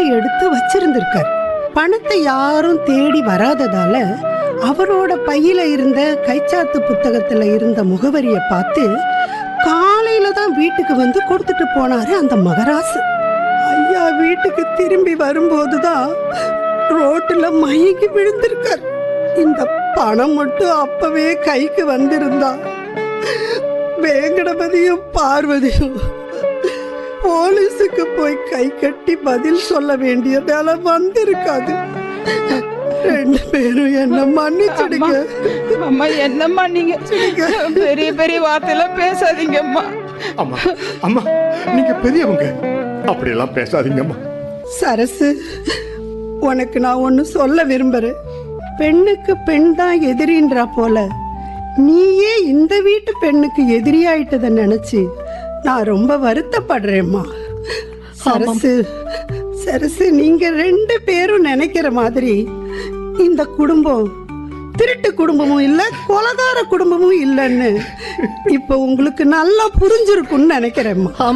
எடுத்து வச்சிருந்திருக்கார் பணத்தை யாரும் தேடி வராததால அவரோட பையில இருந்த கைச்சாத்து புத்தகத்துல இருந்த முகவரியை பார்த்து காலையில தான் வீட்டுக்கு வந்து கொடுத்துட்டு போனாரு அந்த மகராசு ஐயா வீட்டுக்கு திரும்பி வரும்போதுதான் ரோட்டுல மயங்கி விழுந்திருக்கார் இந்த பணம் மட்டும் அப்பவே கைக்கு வந்திருந்தா வேங்கடபதியும் பார்வதியும் போலீஸுக்கு போய் கை கட்டி பதில் சொல்ல வேண்டிய நிலை வந்திருக்காது ரெண்டு பேரும் என்ன மன்னிச்சிடுங்க அம்மா என்னம்மா நீங்க பெரிய பெரிய வார்த்தையெல்லாம் பேசாதீங்கம்மா அம்மா அம்மா நீங்க பெரியவங்க அப்படியெல்லாம் பேசாதீங்கம்மா சரசு உனக்கு நான் ஒன்று சொல்ல விரும்புறேன் பெண்ணுக்கு பெண் தான் எதிரின்றா போல நீயே இந்த வீட்டு பெண்ணுக்கு எதிரியாயிட்டதை நினைச்சு நான் ரொம்ப வருத்தப்படுறேம்மா சரசு சரசு நீங்க ரெண்டு பேரும் நினைக்கிற மாதிரி இந்த குடும்பம் திருட்டு குடும்பமும் இல்ல கொலகார குடும்பமும் இல்லைன்னு இப்போ உங்களுக்கு நல்லா புரிஞ்சிருக்கும்னு நினைக்கிறேம்மா